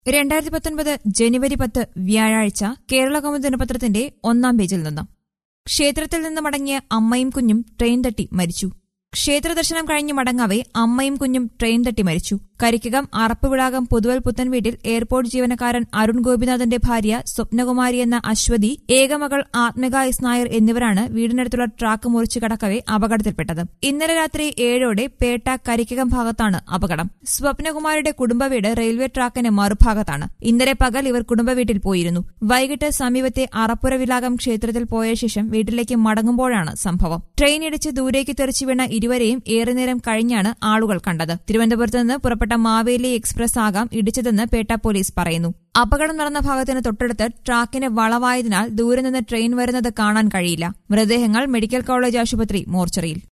രണ്ടായിരത്തി പത്തൊൻപത് ജനുവരി പത്ത് വ്യാഴാഴ്ച കേരള കൗമുദി ദിനപത്രത്തിന്റെ ഒന്നാം പേജിൽ നിന്ന് ക്ഷേത്രത്തിൽ നിന്ന് മടങ്ങിയ അമ്മയും കുഞ്ഞും ട്രെയിൻ തട്ടി മരിച്ചു ക്ഷേത്ര ദർശനം കഴിഞ്ഞ് മടങ്ങാവെ അമ്മയും കുഞ്ഞും ട്രെയിൻ തട്ടി മരിച്ചു കരിക്കകം അറപ്പുവിളാകം പുതുവൽ പുത്തൻ വീട്ടിൽ എയർപോർട്ട് ജീവനക്കാരൻ അരുൺ ഗോപിനാഥന്റെ ഭാര്യ സ്വപ്നകുമാരി എന്ന അശ്വതി ഏകമകൾ ആത്മിക എസ് നായർ എന്നിവരാണ് വീടിനടുത്തുള്ള ട്രാക്ക് മുറിച്ചു കടക്കവെ അപകടത്തിൽപ്പെട്ടത് ഇന്നലെ രാത്രി ഏഴോടെ പേട്ട കരിക്കകം ഭാഗത്താണ് അപകടം സ്വപ്നകുമാരിയുടെ കുടുംബ വീട് റെയിൽവേ ട്രാക്കിന് മറുഭാഗത്താണ് ഇന്നലെ പകൽ ഇവർ കുടുംബ വീട്ടിൽ പോയിരുന്നു വൈകിട്ട് സമീപത്തെ അറപ്പുര വിലാകം ക്ഷേത്രത്തിൽ പോയ ശേഷം വീട്ടിലേക്ക് മടങ്ങുമ്പോഴാണ് സംഭവം ട്രെയിൻ ഇടിച്ച് ദൂരേക്ക് തെറിച്ചു വീണ ഇരുവരെയും ഏറെ നേരം കഴിഞ്ഞാണ് ആളുകൾ കണ്ടത് തിരുവനന്തപുരത്ത് നിന്ന് പുറപ്പെട്ട മാവേലി എക്സ്പ്രസ് ആകാം ഇടിച്ചതെന്ന് പേട്ട പോലീസ് പറയുന്നു അപകടം നടന്ന ഭാഗത്തിന് തൊട്ടടുത്ത് ട്രാക്കിന് വളവായതിനാൽ ദൂരെ നിന്ന് ട്രെയിൻ വരുന്നത് കാണാൻ കഴിയില്ല മൃതദേഹങ്ങൾ മെഡിക്കൽ കോളേജ് ആശുപത്രി മോർച്ചറിയിൽ